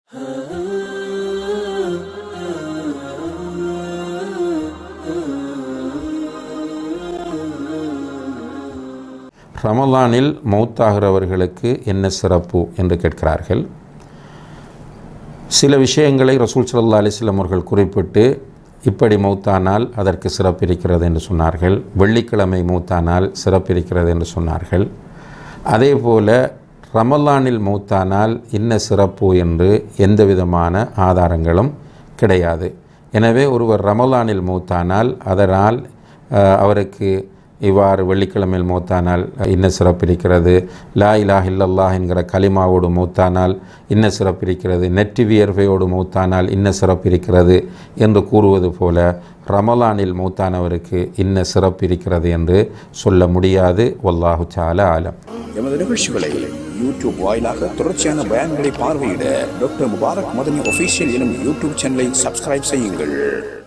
ரமலானில் மௌத்தாகிறவர்களுக்கு என்ன சிறப்பு என்று கேட்கிறார்கள் சில விஷயங்களை ரசூல் ஸல்லல்லாஹு அலைஹி வஸல்லம் அவர்கள் குறிப்பிட்டு இப்படி மௌத்தானால் அதற்கு சிறப்பு இருக்கிறது என்று சொன்னார்கள் வெள்ளிக்கிழமை மௌத்தானால் சிறப்பு இருக்கிறது என்று சொன்னார்கள் அதே போல ரமலானில் மௌத்தானால் இன்ன சிறப்பு என்று எந்த விதமான ஆதாரங்களும் கிடையாது எனவே ஒருவர் ரமலானில் மௌத்தானால் அதனால் அஹ், அவருக்கு இவ்வாறு வெள்ளிக்கிழமையில் மௌத்தானால் இன்ன சிறப்பு இருக்கிறது லா இலாஹ் இல்லல்லாஹ் என்கிற கலிமாவோடு மௌத்தானால் இன்ன சிறப்பு இருக்கிறது நெற்றி வியர்வையோடு மௌத்தானால் இன்ன சிறப்பு இருக்கிறது என்று கூறுவது போல ரமலானில் மௌத்தானவருக்கு இன்ன சிறப்பு இருக்கிறது என்று சொல்ல முடியாது வல்லாஹு சால ஆலம் எமது நிகழ்ச்சிகளை யூடியூப் வாயிலாக தொடர்ச்சியான பயான்களை பார்வையிட டாக்டர் முபாரக் மதனி ஒஃபீஷியல் எனும் யூடியூப் சேனலை சப்ஸ்கிரைப் செய்யுங்கள்